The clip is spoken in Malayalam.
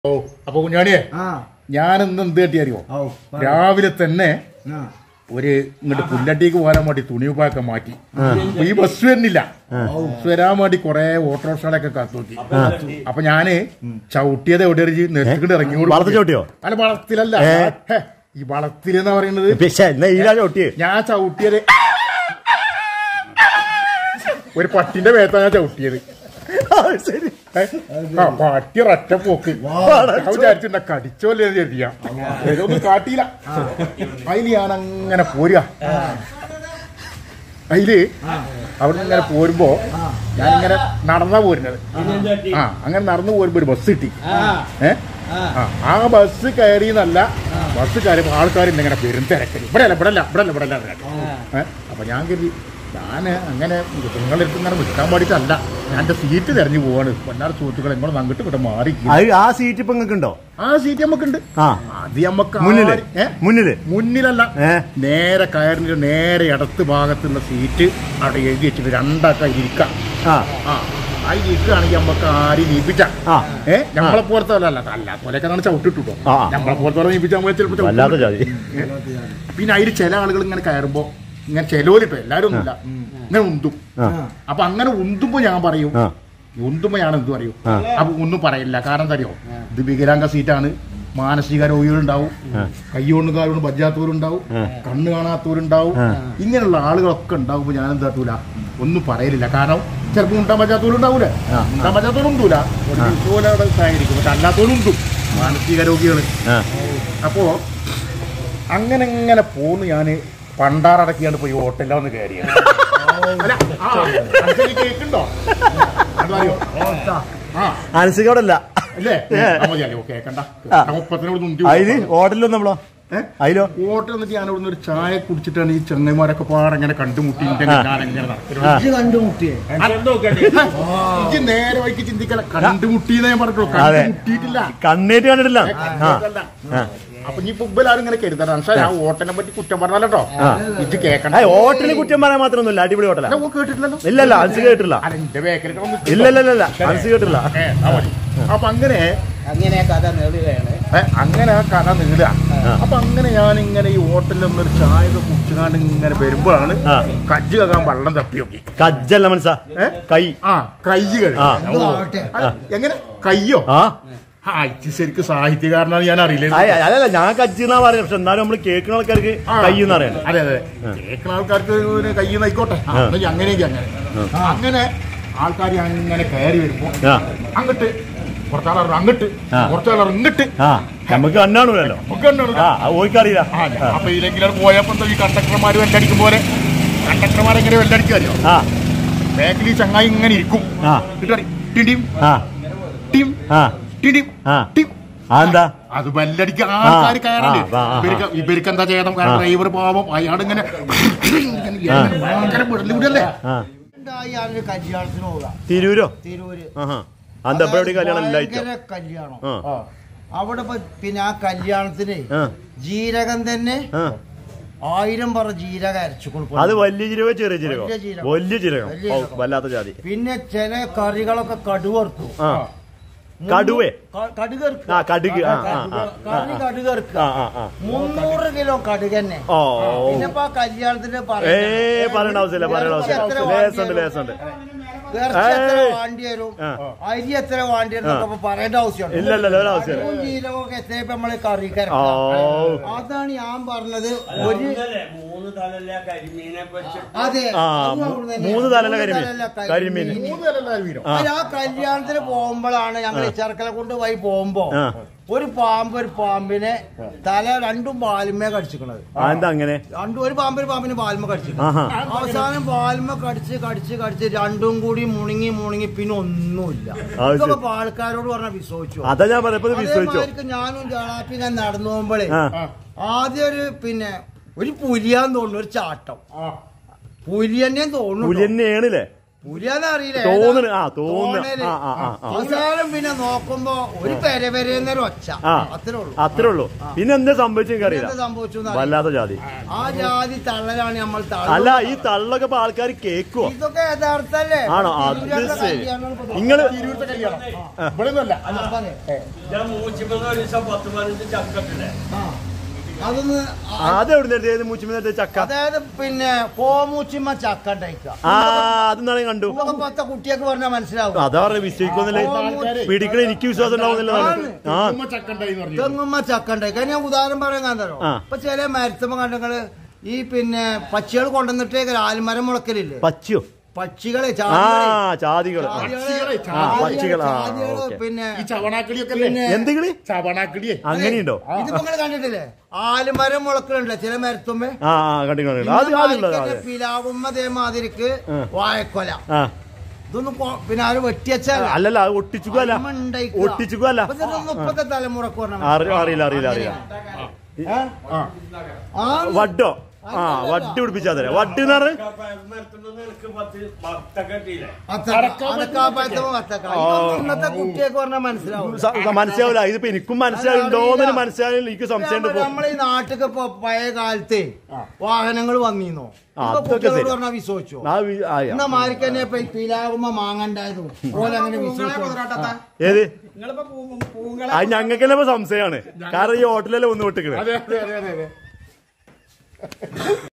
ഓ അപ്പൊ കുഞ്ഞാണിയെ ആ ഞാനിന്ന് എന്ത് കെട്ടി അറിയോ ഔ പറ. രാവിലെ തന്നെ ആ ഒരു ഇങ്ങോട്ട് പുല്ലട്ടിക്ക് പോരാൻ വേണ്ടി തുണിയുപ്പായൊക്കെ മാറ്റി അപ്പൊ ഈ ബസ് വരുന്നില്ല ബസ് വരാൻ വേണ്ടി കൊറേ ഓട്ടോറിക്ഷകളൊക്കെ കാത്തു നോക്കി അപ്പൊ ഞാന് ചവിട്ടിയത് എവിടെ നെറ്റിക്കിട്ട് ഇറങ്ങി വളർത്ത് ചവിട്ടിയോ? അല്ല വളത്തിലല്ല ഹേ, ഈ വളത്തിൽ എന്നാ പറയുന്നത് പക്ഷേ എന്നാ ഈരാ ചവിട്ടിയേ ഞാൻ ചവിട്ടിയത് ഒരു പട്ടിന്റെ മേത്താണ് ഞാൻ ചവിട്ടിയത് ശരി ഏ? ആ പട്ടി ഒരൊറ്റ പോക്ക് ഞാൻ വിചാരിച്ചിട്ടുണ്ട കടിച്ചോല്ലേ കരുതിയാ ഒന്നും കാട്ടിയില്ല അതില് ഞാൻ അങ്ങനെ പോരുക അതില് അവിടെ ഇങ്ങനെ പോരുമ്പോ ഞാനിങ്ങനെ നടന്നാ പോരുന്നത് ആ അങ്ങനെ നടന്നു പോരുമ്പോ ഒരു ബസ് കിട്ടി ഏ ആ, ആ ബസ് കയറിയെന്നല്ല ബസ് കയറിയപ്പോ ആൾക്കാർ ഇങ്ങനെ പെരും തിരക്കല് ഇവിടെ അല്ല ഇവിടെ അല്ല ഇവിടെ അല്ല ഇവിടെ അല്ല ഏ അപ്പൊ ഞാൻ കരുതി ഞാൻ അങ്ങനെ നിങ്ങളെടുത്ത് ഇങ്ങനെ നിൽക്കാൻ പാടിയിട്ടല്ല ഞാൻ എന്റെ സീറ്റ് തെരഞ്ഞു പോവാണ് പൊന്നാർ സുഹൃത്തുക്കളെ ഇങ്ങോട്ട് അങ്ങോട്ട് ഇവിടെ മാറി അത് ആ സീറ്റ് ഇപ്പൊ നിങ്ങൾക്ക് ഉണ്ടോ ആ സീറ്റ് നമുക്കുണ്ട് ആ അത് നമുക്ക് മുന്നില് ആര്- ഏ? മുന്നില് മുന്നിലല്ല ഏ? നേരെ കയറിന്റെ നേരെ ഇടത്ത് ഭാഗത്തുള്ള സീറ്റ് അവിടെ എഴുതി വെച്ചിട്ട് രണ്ടാക്ക ഇരിക്കാം ആ ആ ആ ഇരിക്കുകയാണെങ്കിൽ നമുക്ക് ആരും നീപ്പിച്ച ആ. ഏ നമ്മളെ പോലത്തെ അല്ല അല്ലാത്ത പോലെയൊക്കെ നമ്മൾ ചവിട്ടിട്ടോ ആ. നമ്മളെ പോലത്തെ നീപ്പിച്ചാൽ നമ്മൾ ചിലപ്പോൾ വല്ലാത്ത ചവിട്ടും. ജാതി പിന്നെ അതിൽ ചില ആളുകൾ ഇങ്ങനെ കയറുമ്പോ ഇങ്ങനെ ചെലോലിട്ടോ എല്ലാരും ഒന്നുമില്ല ഇങ്ങനെ ഉന്തും ആ അപ്പൊ അങ്ങനെ ഉന്തുമ്പോ ഞാൻ പറയും ആ ഉന്തുമ്പോ ഞാൻ എന്ത് പറയും ആ. അപ്പൊ ഒന്നും പറയില്ല കാരണം എന്താ അറിയോ ഇത് വികലാംഗ സീറ്റാണ് മാനസിക രോഗികളുണ്ടാവും കൈ കൊണ്ട് കാലുകൊണ്ട് ബജ്ജാത്തവരുണ്ടാവും കണ്ണ് കാണാത്തവരുണ്ടാവും ഇങ്ങനെയുള്ള ആളുകളൊക്കെ ഉണ്ടാവുമ്പോ ഞാൻ എന്താ കാട്ടൂല ഒന്നും പറയലില്ല കാരണം ചിലപ്പോൾ ഉണ്ടാൻ പറ്റാത്തവരുണ്ടാവൂലേ ഉണ്ടാൻ പറ്റാത്തവരുണ്ടൂല ഇതുപോലെ അവിടെ ആയിരിക്കും പക്ഷെ അല്ലാത്തവരുണ്ടും മാനസിക രോഗികള് ആ അപ്പോ അങ്ങനെ ഇങ്ങനെ പോന്ന് ഞാന് പണ്ടാറടക്കിയാണ്ട് പോയി ഹോട്ടലിൽ വന്ന് കയറിയത് അല്ല, ആ, അനക്ക് കേക്കുണ്ടോ അതറിയോ ആ അനസിക അവിടെ അല്ല അല്ലേ ആ, മതിയല്ലോ കേക്കണ്ട മുപ്പത്തിനോട് മുന്തി അതില് ഹോട്ടലിലോ നമ്മളോ അതിലോ ഹോട്ടൽ എന്നിട്ട് ഞാൻ ഇവിടുന്ന് ഒരു ചായ കുടിച്ചിട്ടാണ് ഈ ചെങ്ങന്മാരൊക്കെ പാടങ്ങനെ കണ്ടുമുട്ടി ഞാനിങ്ങനെ നടക്കുന്നത് ആ. ഇജ്ജ് കണ്ടുമുട്ടിയേ എനിക്ക് നേരെ വൈകി ചിന്തിക്കല കണ്ടുമുട്ടിയെന്ന് ഞാൻ പറഞ്ഞിട്ടുള്ളൂ അതെ. കണ്ടുമുട്ടിയിട്ടില്ല കണ്ണേറ്റ് കണ്ടിട്ടില്ല ആ ആ. അപ്പൊ ഇനി ഇപ്പൊ ഇങ്ങനെ കരുതണം പക്ഷേ ആ ഹോട്ടലിനെ പറ്റി കുറ്റം പറഞ്ഞല്ലോ ഇത് കേക്കണ്ട ആ ഹോട്ടലിൽ കുറ്റം പറയാൻ മാത്രമൊന്നുമില്ല അടിപൊളി ഹോട്ടലാ അല്ല, ഓ കേട്ടിട്ടില്ലല്ലോ ഇല്ല ഇല്ല അനസിക കേട്ടില്ല അല്ല എന്റെ ബേക്കറിൽ ഇല്ല ഇല്ല ഇല്ല ഇല്ല അനസിക കേട്ടില്ല ഏ, ആ മതി. അപ്പൊ അങ്ങനെ അങ്ങനെ കഥ നേടുകയാണ് ഏ, അങ്ങനെ ആ കഥ നീളുക അപ്പൊ അങ്ങനെ ഞാൻ ഇങ്ങനെ ഈ ഹോട്ടലിൽ ഒന്നൊരു ചായ ഒക്കെ കുടിച്ചുകാണ്ട് ഇങ്ങനെ വരുമ്പോഴാണ് ആ. കജ്ജ് കകാൻ വെള്ളം തപ്പി നോക്കി കജ്ജല്ല മനസ്സാ ഏ? കൈ ആ കൈ കഴുകി. ആ. ഓ. അല്ല, എങ്ങനെ കയ്യോ ആ ആ ഇത് ശരിക്കും സാഹിത്യകാരനാണ് ഞാൻ അറിയില്ലേ അയ് അതല്ല ഞാൻ കജ്ജെന്നാ പറയാം പക്ഷെ എന്നാലും നമ്മള് കേൾക്കുന്ന ആൾക്കാർക്ക് കൈ എന്ന് അറിയണം അതെ അതെ കേൾക്കുന്ന ആൾക്കാർക്ക് ഒരു കൈ ആയിക്കോട്ടെ ആ, എന്നെങ്കിൽ അങ്ങനെയൊക്കെ അങ്ങനെ അങ്ങനെ ആൾക്കാർ അങ്ങനെ കയറി വരുമ്പോ ആ അങ്ങട്ട് കുറച്ചാളർ അങ്ങട്ട് ആ. കുറച്ചാളർ ഇങ്ങട്ട് ആ നമുക്ക് കണ്ണാണല്ലോ ഒക്കെ ഉണ്ടാവും. ആ അത് ഓയ്ക്കറിയില്ല ആ, അപ്പൊ ഇതിലെങ്കിലും പോയപ്പോ എന്താ ഈ കണ്ടക്ടർമാര് വെല്ലടിക്കും പോലെ കണ്ടക്ടർമാരെങ്ങനെ വെല്ലടിക്കാറിയോ ആ ബാക്കിൽ ഈ ചങ്ങായി ഇങ്ങനെ ഇരിക്കും ആ എന്നിട്ട് ടിടിം ആ ടിം ആ ടിടിം ആ ടിം അതെന്താ അത് ബെല്ലടിക്കാൻ ആൾക്കാർ കയറണ്ട് ആ, ആ, ആ. ഇവർക്ക് ഇവർക്ക് എന്താ ചെയ്യണം കാരണം ഡ്രൈവർ പാവം അയാളിങ്ങനെ ഭയങ്കര വിടലൂടല്ലേ ആ ഉണ്ടായി അതിന് കല്യാണത്തിന് പോകാം തിരൂരോ തിരൂര് ആഹാ അന്താ ഇവിടെ എവിടെ കല്യാണം ഇല്ലായിട്ടോ ഭയങ്കര കല്യാണം ആ അവിടെ ഇപ്പൊ പിന്നെ ആ കല്യാണത്തിന് ആ. ജീരകം തന്നെ ആ ആയിരം പറ ജീരകം അരച്ചു കൊടുക്കും അത് വലിയ ജീരകോ ചെറിയ ജീരകോ വലിയ ജീരകം. വലിയ ജീരകം വലിയ ഓ, ജീരകം. വല്ലാത്ത ജാതി പിന്നെ ചില കറികളൊക്കെ കടുവർത്തു ആ കടുവേ കടുകർക്ക് ആ, കടുക്. ആ, ആ, ആ. കറി കടുകർക്ക് ആ ആ ആ മുന്നൂറ് കിലോ കടുക് തന്നെ ഓ പിന്നെ ഇപ്പൊ ആ കല്യാണത്തിന് ഏ പറയുന്നത് പറയണ്ട ആവശ്യമില്ല പറയണ്ട ആവശ്യമില്ല ലേസുണ്ട് ലേസുണ്ട് ഇറച്ചി എത്ര ഏയ്. വേണ്ടി വരും ആ. അരി എത്ര വേണ്ടി വരും എന്നൊക്കെ ഇപ്പൊ പറയേണ്ട ആവശ്യമുണ്ട് ഇല്ല ഇല്ല ഒരു ആവശ്യമില്ല അതും ജീരകമൊക്കെ എത്ര ഇപ്പൊ നമ്മള് കറി ഓ കരക്കാം അതാണ് ഞാൻ പറഞ്ഞത് ഒരു മൂന്ന് തലല്ല കരിമീനെ വെച്ച് അതെ ആ അതും അവിടുന്ന് തന്നെ. മൂന്ന് തലല്ല മൂന്ന് കരിമീൻ തലല്ല കരിമീൻ മൂന്ന് പേരല്ലാരും വീരം അതിന് ആ കല്യാണത്തിന് പോകുമ്പോഴാണ് ഞങ്ങൾ ചെറുക്കലെ കൊണ്ട് പോയി പോകുമ്പോ ആ. ഒരു പാമ്പ് ഒരു പാമ്പിനെ തല രണ്ടും പാലുമേ കടിച്ചിക്കണത് ആ എന്താ അങ്ങനെ രണ്ടും ഒരു പാമ്പ് ഒരു പാമ്പിന് പാലുമ കടിച്ചിക്കണം ആഹാ അവസാനം പാലുമ കടിച്ച് കടിച്ച് കടിച്ച് രണ്ടും കൂടി മുണുങ്ങി മുണുങ്ങി പിന്നെ ഒന്നുമില്ല അത് ഇതൊക്കെ ശരി. ഇപ്പൊ ആൾക്കാരോട് പറഞ്ഞ വിശ്വസിച്ചു അതാ ഞാൻ പറഞ്ഞപ്പോ വിശ്വസിച്ചോ അതേമാതിരിക്ക് ഞാനും ജാളാപ്പി ഞാൻ നടന്നു പോകുമ്പോഴേ ആ ആദ്യം ഒരു പിന്നെ ഒരു പുലിയാന്ന് തോന്നുന്നു ഒരു ചാട്ടം പുലി തന്നെ തോന്നുന്നു പുലി തന്നെയാണല്ലേ പുലിയാന്ന് അറിയില്ല തോന്നണ് ഏതാ? ആ തോന്നുന്നു തോന്നല്. ആ ആ ആ ആ അവസാനം പിന്നെ നോക്കുമ്പോ ഒരു പെര പെരേന്നൊരു ഒച്ച ആ അത്രേ ഉള്ളൂ അത്രേ ഉള്ളൂ പിന്നെ എന്താ സംഭവിച്ചു എന്താ അറിയില്ല സംഭവിച്ചു വല്ലാത്ത ജാതി ആ ജാതി തള്ളലാണ് നമ്മൾ അല്ല ഈ തള്ളൊക്കെ ഇപ്പൊ ആൾക്കാർ കേക്കുവോ ഇതൊക്കെ യഥാർത്ഥല്ലേ ആണോ? അത് തിരുവനന്തപുരത്തെ ശരി. കല്യാണമാണ് ഇപ്പൊ നിങ്ങള് തിരൂരത്തെ കല്യാണം ഇവിടെ നിന്നല്ല ആ, പറയ്. ഞാൻ മൂച്ചിപ്പന്ന് ഒരു ദിവസം പത്ത് പതിനഞ്ച് ചക്കട്ടില്ലേ ആ. അതൊന്ന് ആ- അതെവിടുന്ന് മൂച്ചിമത്തെ ചക്ക അതായത് പിന്നെ കോമൂച്ചിമ്മ ചക്ക ഉണ്ടായിക്ക ആ അതെന്നാണ് കണ്ടു ഇതൊക്കെ പത്ത കുട്ടിയൊക്കെ പറഞ്ഞാൽ മനസ്സിലാവും അതാ പറഞ്ഞ വിശ്വസിക്കുന്നില്ലേ ആൾക്കാരെ പിടിക്കണ എനിക്ക് വിശ്വാസം ഉണ്ടാവുന്നില്ല ആ ഉമ്മ ചക്ക ഉണ്ടായിന്ന് പറഞ്ഞു തെങ്ങുമ്മ ചക്ക ഉണ്ടായിക്ക ഞാൻ ഉദാഹരണം പറയാൻ കാന്തരോ ആ. ഇപ്പൊ ചില മരത്തുമ്പോ കണ്ടങ്ങള് ഈ പിന്നെ പക്ഷികൾ കൊണ്ടുവന്നിട്ട് ആൽമരം മുളക്കലില്ലേ പച്ചയോ പക്ഷികളെ ആ ചാടികളെ- ചാതികള് ആ. ചാടികളെ- ആ, പക്ഷികൾ, ആ, ചാടികള് ഓക്കേ. പിന്നെ ഈ ചവണാക്കിളിയൊക്കെ പിന്നെ- അല്ലേ എന്തെങ്കില് ചവണാക്കിളിയെ അങ്ങനെയുണ്ടോ ഇതിപ്പോ നിങ്ങൾ കണ്ടിട്ടില്ലേ ആലുമരം മുളക്കലുണ്ടല്ലോ ചില മരത്തുമ്പേ ആ ആ കണ്ടു കണ്ടു അത് അതുള്ളത് അതെ പിലാവുമ്മ അതേമാതിരിക്ക് ആ. വാഴക്കൊല ആ ഇതൊന്നും കൊ- പിന്നെ ആരും വെട്ടിയച്ചല്ല അല്ലല്ല അത് ഒട്ടിച്ചുക്കല്ല അമ്മ ഉണ്ടായിക്കുക. ഒട്ടിച്ചുക്കല്ല അപ്പൊ ഇതൊന്നും ഇപ്പത്തെ തലമുറക്ക് പറഞ്ഞാൽ അറി- അറിയില്ല അറിയില്ല അറിയില്ല ആ വഡോ ആ വട്ടി പിടിപ്പിച്ചാ തരാം വട്ടി എന്ന് പറഞ്ഞ മരത്തുനിന്ന് എനിക്ക് പത്ത് വത്തക്കട്ടിയില്ലേ അത്തക്ക, അടക്കാപ്പഴത്തമ്മ വത്തക്ക. ഇതൊന്നും ഇന്നത്തെ കുട്ടിയൊക്കെ പറഞ്ഞാൽ മനസ്സിലാവും മനസ്സിലാവില്ല ഇതിപ്പോ എനിക്കും മനസ്സിലാവുണ്ടോന്ന് മനസ്സിലാവില്ല എനിക്ക് സംശയമുണ്ട് ഇപ്പൊ നമ്മളെ ഈ നാട്ടിലൊക്കെ ഇപ്പൊ പഴയ കാലത്തെ വാഹനങ്ങൾ വന്നിരുന്നോ ആ, ഇപ്പൊ അതൊക്കെ കുട്ടികളോട് ശരി. പറഞ്ഞാൽ വിശ്വസിച്ചോ ആ വി- ആ, എന്നാ മാരിക്ക് തന്നെ ഇപ്പൊ ഈ പിലാകുമ്പോ മാങ്ങണ്ടായതും ഓലെ അങ്ങനെ വിശ്വസിച്ചോ ഏത് അത് ഞങ്ങൾക്കെല്ലാം ഇപ്പൊ സംശയമാണ് കാരണം ഈ ഹോട്ടലിലെല്ലാം ഒന്ന് വിട്ടിക്കണേ അതെ അതെ അതെ അതെ